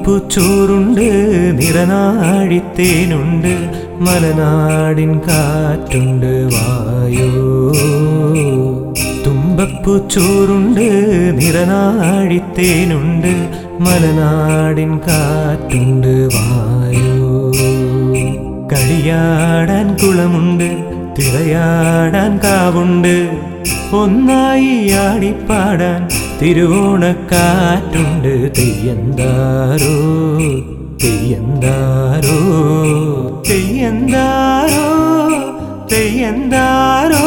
തുമ്പപ്പൂച്ചോറുണ്ട് നിറനാഴിത്തേനുണ്ട് മലനാടിൻ കാറ്റുണ്ട് വായോ തുമ്പപ്പൂച്ചോറുണ്ട് നിറനാഴിത്തേനുണ്ട് മലനാടിൻ കാറ്റുണ്ട് വായോ കളിയാടാൻ കുളമുണ്ട് തിറയാടാൻ കാവുണ്ട് ഒന്നായി ആടിപ്പാടാൻ തിരുവോണക്കാറ്റുണ്ട് തെയ്യന്താരോ തെയ്യന്താരോ തെയ്യന്താരോ തെയ്യന്താരോ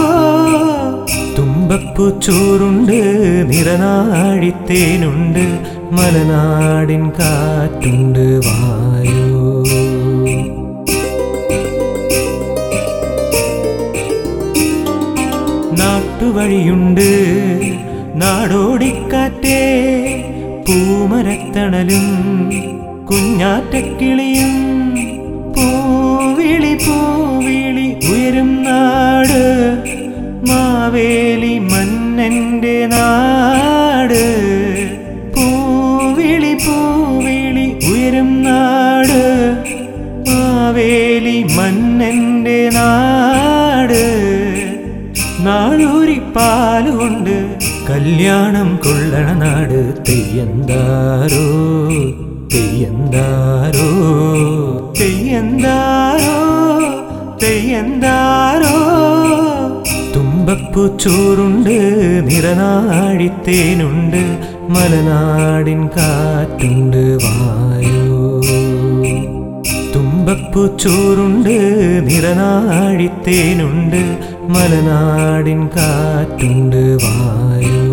തുമ്പപ്പൂച്ചോറുണ്ട് നിറനാഴിത്തേനുണ്ട് മലനാടിൻ കാറ്റുണ്ട് വായോ നാട്ടുവഴിയുണ്ട് നാടോടിക്കാറ്റേ പൂമരത്തണലും കുഞ്ഞാറ്റക്കിളിയും പൂവിളി പൂവിളി ഉയരും നാട് മാവേലി മന്നന്റെ നാട് പൂവിളി പൂവിളി ഉയരും നാട് മാവേലി മന്നന്റെ നാട് നാളൂരിപ്പാലുകൊണ്ട് കല്യാണം കൊള്ളണ നാട് തെയ്യന്താരോ തെയ്യന്താരോ തെയ്യന്താരോ തെയ്യന്താരോ തുമ്പപ്പൂച്ചോറുണ്ട് നിറനാഴിത്തേനുണ്ട് മലനാടിൻ കാറ്റുണ്ട് വായോ തുമ്പപ്പൂച്ചോറുണ്ട് നിറനാഴിത്തേനുണ്ട് മലനാടിൻ കാറ്റുണ്ട് വായോ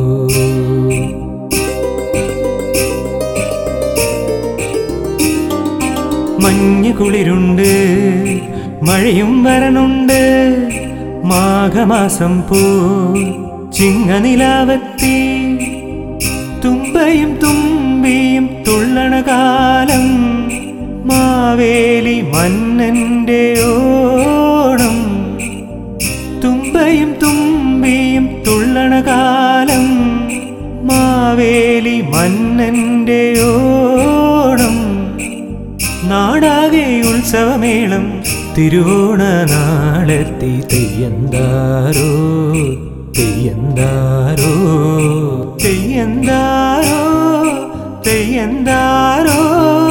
മഞ്ഞ് കുളിരുണ്ട് മഴയും വരണുണ്ട് മാഘമാസം പോ ചിങ്ങനിലാവത്തി തുമ്പയും തുമ്പിയും തുള്ളണ കാലം മാവേലി മന്നന്റെ ഓണം തുമ്പയും തുമ്പിയും തുള്ളണ കാലം മാവേലി മന്നന്റെ ഓണം നാടാകെ ഉത്സവമേളം തിരുവോണ നാളെത്തി തെയ്യന്താരോ തെയ്യന്താരോ തെയ്യന്താരോ തെയ്യന്താരോ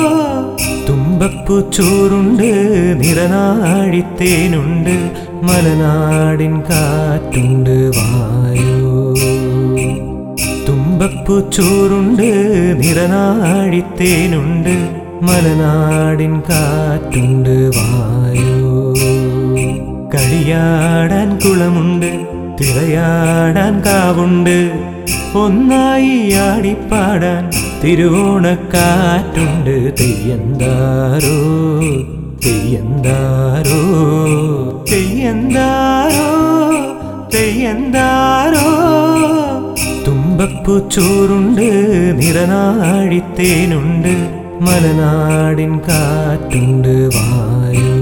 തുമ്പപ്പൂച്ചോറുണ്ട് നിറനാഴിത്തേനുണ്ട് മലനാടിൻ കാറ്റുണ്ട് വായോ തുമ്പപ്പൂച്ചോറുണ്ട് നിറനാഴിത്തേനുണ്ട് മലനാടിൻ കാറ്റുണ്ട് വായോ കളിയാടാൻ കുളമുണ്ട് തിറയാടാൻ കാവുണ്ട് ഒന്നായി ആടിപ്പാടാൻ തിരുവോണക്കാറ്റുണ്ട് തെയ്യന്താരോ തെയ്യന്താരോ തെയ്യന്താരോ തെയ്യന്താരോ തുമ്പപ്പൂച്ചോറുണ്ട് നിറനാഴിത്തേനുണ്ട് മലനാടിൻ കാറ്റുണ്ട് വായോ